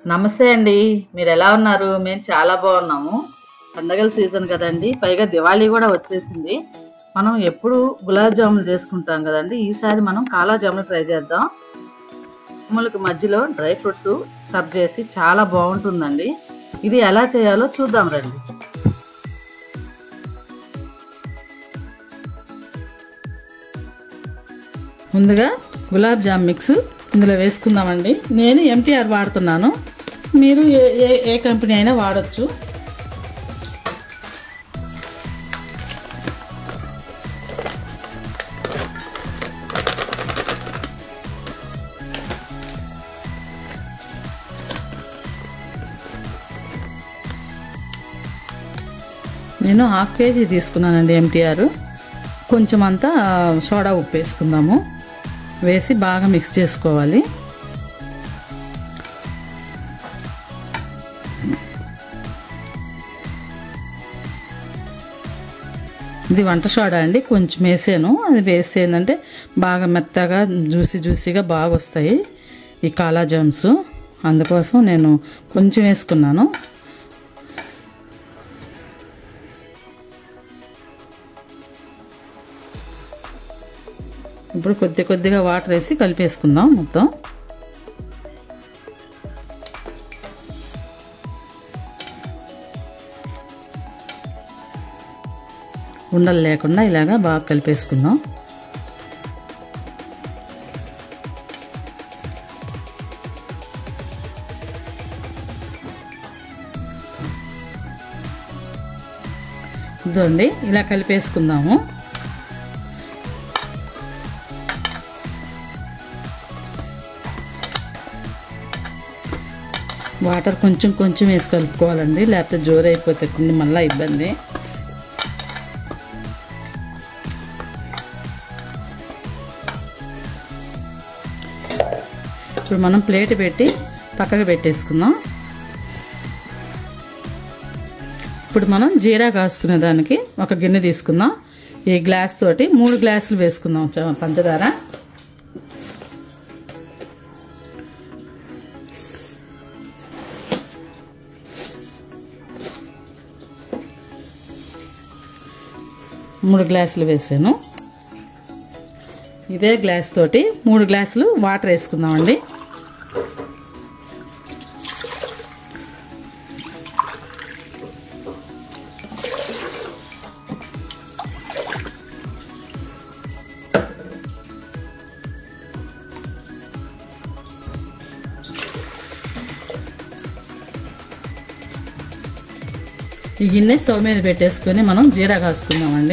నమస్తే అండి మీరు ఎలా ఉన్నారు మేము చాలా బాగున్నాము పండగల సీజన్ కదండి పైగా దివాళీ కూడా వచ్చేసింది మనం ఎప్పుడు గులాబ్ జాములు చేసుకుంటాం కదండి ఈసారి మనం కాలా జాములు ట్రై చేద్దాం మామూలుగా మధ్యలో డ్రై ఫ్రూట్స్ స్టఫ్ చేసి చాలా బాగుంటుందండి ఇది ఎలా చేయాలో చూద్దాం రండి ముందుగా గులాబ్ జామ్ మిక్స్ ఇందులో వేసుకుందామండి నేను ఎంటీఆర్ వాడుతున్నాను మీరు ఏ ఏ ఏ కంపెనీ అయినా వాడచ్చు నేను హాఫ్ కేజీ తీసుకున్నానండి ఎంటీఆర్ కొంచెం అంతా సోడా ఉప్పు వేసుకుందాము వేసి బాగా మిక్స్ చేసుకోవాలి ఇది వంట సోడా అండి కొంచెం వేసాను అది వేస్తే ఏంటంటే బాగా మెత్తగా జ్యూసీ జ్యూసీగా బాగా వస్తాయి ఈ కాలా జామ్స్ అందుకోసం నేను కొంచెం వేసుకున్నాను ఇప్పుడు కొద్ది కొద్దిగా వాటర్ వేసి కలిపేసుకుందాం మొత్తం ఉండలు లేకుండా ఇలాగా బాగా కలిపేసుకుందాం ఇదండి ఇలా కలిపేసుకుందాము వాటర్ కొంచెం కొంచెం వేసి కలుపుకోవాలండి లేకపోతే జోరు అయిపోతే కుండి మళ్ళీ ఇబ్బంది ఇప్పుడు మనం ప్లేట్ పెట్టి పక్కకు పెట్టేసుకుందాం ఇప్పుడు మనం జీరా కాసుకునే దానికి ఒక గిన్నె తీసుకుందాం ఈ గ్లాస్ తోటి మూడు గ్లాసులు వేసుకుందాం చ- పంచదార మూడు గ్లాసులు వేసాను ఇదే గ్లాస్ తోటి మూడు గ్లాసులు వాటర్ వేసుకుందామండి ఈ గిన్నె స్టవ్ మీద పెట్టేసుకొని మనం జీరా కాసుకుందామండి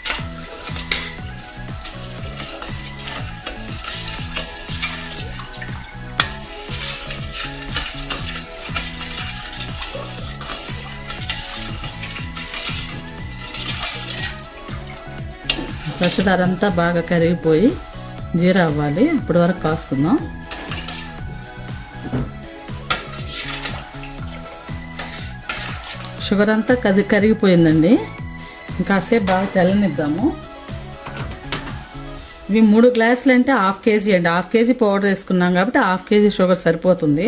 పచ్చదారంతా బాగా కరిగిపోయి జీరా అవ్వాలి అప్పటి వరకు కాసుకుందాం షుగర్ అంతా కది కరిగిపోయిందండి ఇంకాసేపు బాగా తెల్లనిద్దాము ఇవి మూడు గ్లాసులు అంటే హాఫ్ కేజీ అండి హాఫ్ కేజీ పౌడర్ వేసుకున్నాం కాబట్టి హాఫ్ కేజీ షుగర్ సరిపోతుంది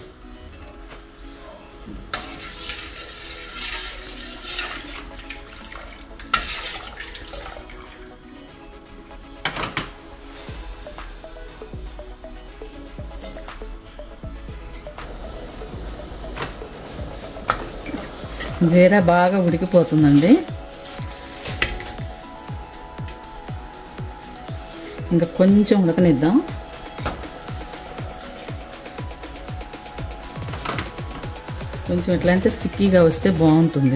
జీరా బాగా ఉడికిపోతుందండి ఇంకా కొంచెం ఉడకనిద్దాం కొంచెం ఎట్లా అంటే స్టిక్కీగా వస్తే బాగుంటుంది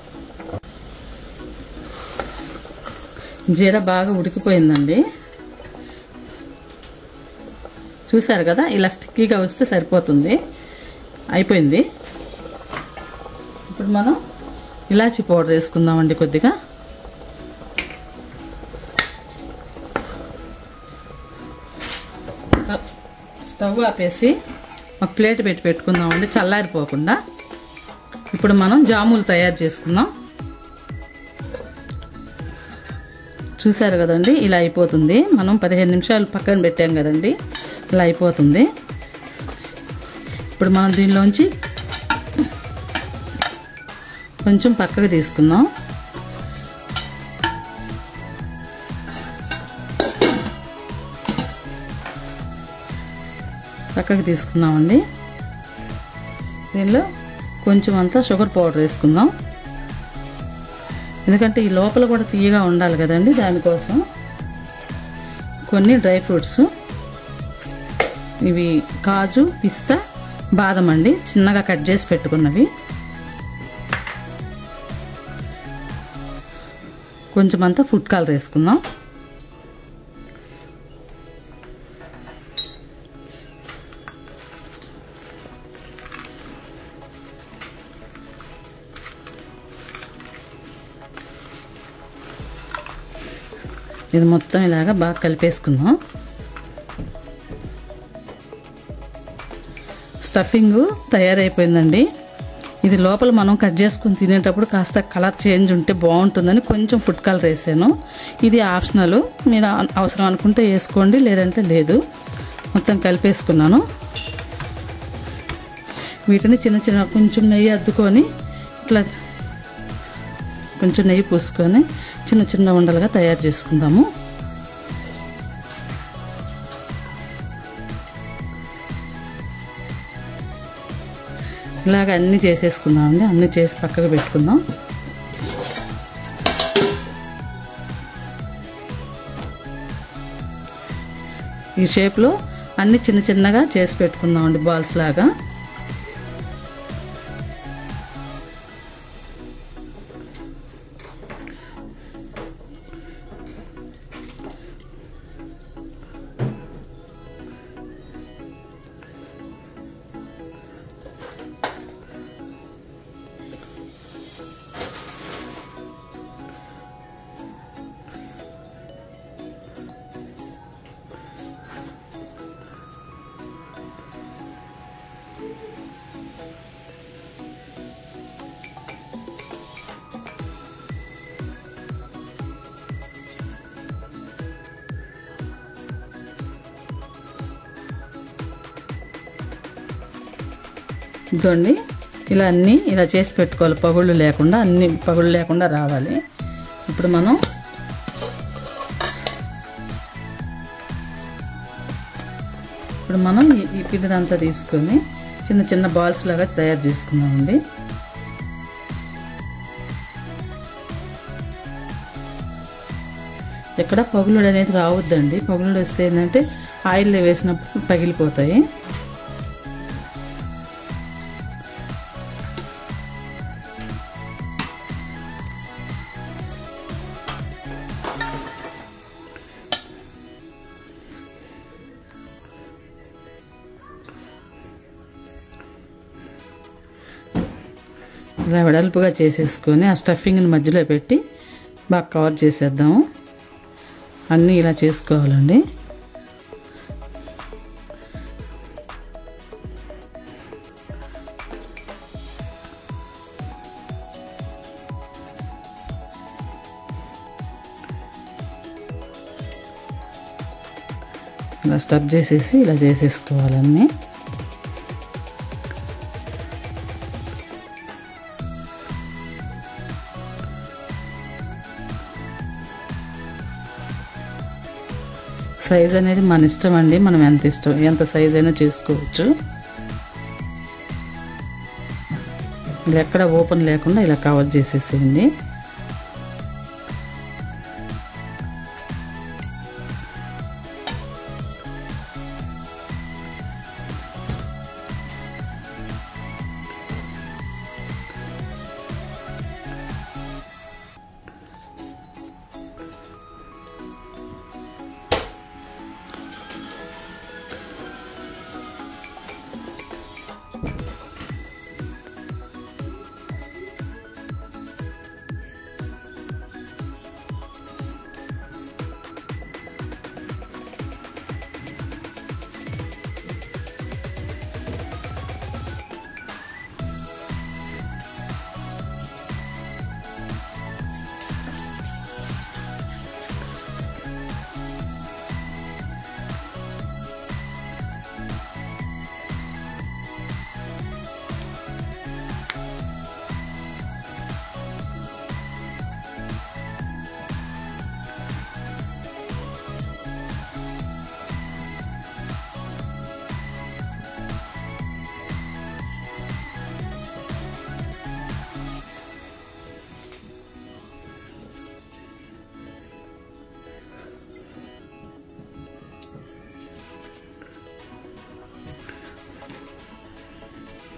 జీర బాగా ఉడికిపోయిందండి చూసారు కదా ఇలా స్టిక్కీగా వస్తే సరిపోతుంది అయిపోయింది ఇప్పుడు మనం ఇలాచి పౌడర్ వేసుకుందామండి కొద్దిగా స్టవ్ స్టవ్ ఆపేసి ఒక ప్లేట్ పెట్టి పెట్టుకుందామండి చల్లారిపోకుండా ఇప్పుడు మనం జాములు తయారు చేసుకుందాం చూసారు కదండి ఇలా అయిపోతుంది మనం పదిహేను నిమిషాలు పక్కన పెట్టాం కదండి ఇలా అయిపోతుంది ఇప్పుడు మనం దీనిలోంచి కొంచెం పక్కకు తీసుకుందాం పక్కకు తీసుకుందామండి దీనిలో కొంచెం అంతా షుగర్ పౌడర్ వేసుకుందాం ఎందుకంటే ఈ లోపల కూడా తీయగా ఉండాలి కదండి దానికోసం కొన్ని డ్రై ఫ్రూట్స్ ఇవి కాజు పిస్తా బాదం అండి చిన్నగా కట్ చేసి పెట్టుకున్నవి కొంచెం అంతా ఫుడ్ కలర్ వేసుకుందాం ఇది మొత్తం ఇలాగా బాగా కలిపేసుకుందాం స్టఫింగ్ తయారైపోయిందండి ఇది లోపల మనం కట్ చేసుకుని తినేటప్పుడు కాస్త కలర్ చేంజ్ ఉంటే బాగుంటుందని కొంచెం ఫుడ్ కలర్ వేసాను ఇది ఆప్షనల్ మీరు అవసరం అనుకుంటే వేసుకోండి లేదంటే లేదు మొత్తం కలిపేసుకున్నాను వీటిని చిన్న చిన్న కొంచెం నెయ్యి అద్దుకొని ఇట్లా కొంచెం నెయ్యి పూసుకొని చిన్న చిన్న ఉండలుగా తయారు చేసుకుందాము ఇలాగ అన్నీ చేసేసుకుందామండి అన్నీ చేసి పక్కకు పెట్టుకుందాం ఈ షేప్లో అన్ని చిన్న చిన్నగా చేసి పెట్టుకుందామండి బాల్స్ లాగా ఇదండి ఇలా అన్నీ ఇలా చేసి పెట్టుకోవాలి పగుళ్ళు లేకుండా అన్ని పగుళ్ళు లేకుండా రావాలి ఇప్పుడు మనం ఇప్పుడు మనం ఈ- ఈ పిండినంతా తీసుకొని చిన్న చిన్న బాల్స్ లాగా తయారు చేసుకుందామండి ఎక్కడ పగులుడు అనేది రావద్దండి పగులుడు వస్తే ఏంటంటే ఆయిల్లో వేసినప్పుడు పగిలిపోతాయి ఇలా వెడల్పుగా చేసేసుకొని ఆ స్టఫింగ్ని మధ్యలో పెట్టి బాగా కవర్ చేసేద్దాము అన్నీ ఇలా చేసుకోవాలండి ఇలా స్టఫ్ చేసేసి ఇలా చేసేసుకోవాలన్నీ సైజ్ అనేది మన ఇష్టం అండి మనం ఎంత ఇష్టం ఎంత సైజ్ అయినా చేసుకోవచ్చు ఇది ఎక్కడ ఓపెన్ లేకుండా ఇలా కవర్ చేసేసేయండి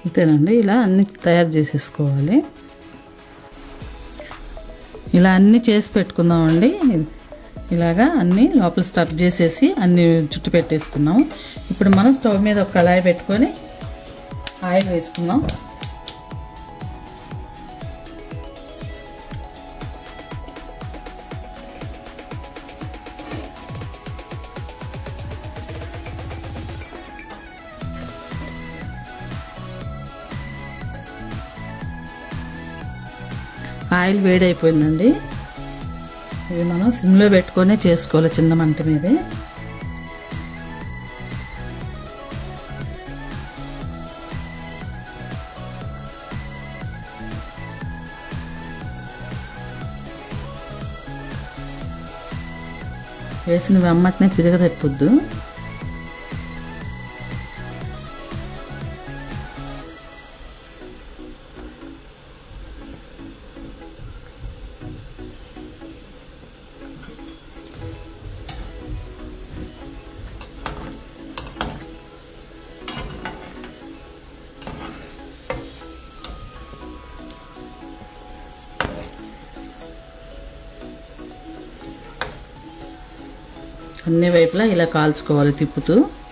అంతేనండి ఇలా అన్ని తయారు చేసేసుకోవాలి ఇలా అన్నీ చేసి పెట్టుకుందామండి ఇలాగా అన్నీ లోపల స్టఫ్ చేసేసి అన్ని చుట్టు పెట్టేసుకుందాం ఇప్పుడు మనం స్టవ్ మీద ఒక కళాయి పెట్టుకొని ఆయిల్ వేసుకుందాం ఆయిల్ వేడైపోయిందండి ఇది మనం సిమ్లో పెట్టుకొని చేసుకోవాలి చిన్న మంట మీదే వేసిన వెమ్మటనే తిరగదెప్పొద్దు అన్ని వైపులా ఇలా కాల్చుకోవాలి తిప్పుతూ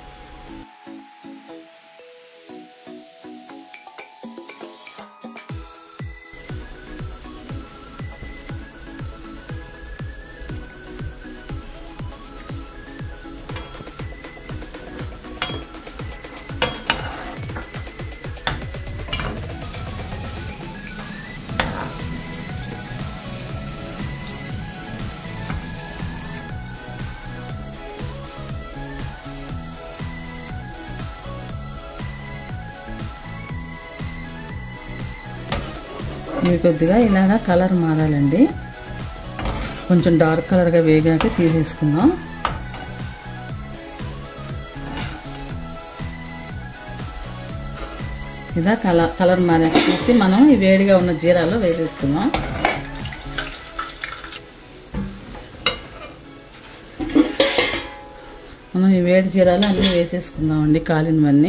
ఇవి కొద్దిగా ఇలాగా కలర్ మారాలండి కొంచెం డార్క్ కలర్గా వేగాక తీసేసుకుందాం ఇదా కలర్ కలర్ మారేసి మనం ఈ వేడిగా ఉన్న జీరాలో వేసేసుకుందాం మనం ఈ వేడి జీరాలు అన్నీ వేసేసుకుందామండి కాలినవన్నీ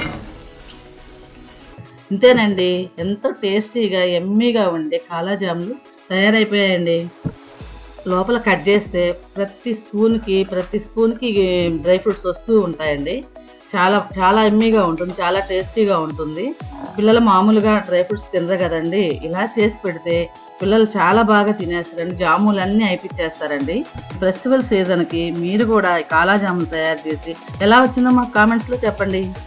ఇంతేనండి ఎంతో టేస్టీగా ఎమ్మీగా ఉండే కాలాజాములు తయారైపోయాయండి లోపల కట్ చేస్తే ప్రతి స్పూన్కి ప్రతి స్పూన్కి డ్రై ఫ్రూట్స్ వస్తూ ఉంటాయండి చాలా చాలా ఎమ్మీగా ఉంటుంది చాలా టేస్టీగా ఉంటుంది పిల్లలు మామూలుగా డ్రై ఫ్రూట్స్ తినరు కదండి ఇలా చేసి పెడితే పిల్లలు చాలా బాగా తినేస్తారండి జాములు అన్నీ అయిపించేస్తారండి ఫెస్టివల్ సీజన్కి మీరు కూడా కాలా జాములు తయారు చేసి ఎలా వచ్చిందో మాకు కామెంట్స్లో చెప్పండి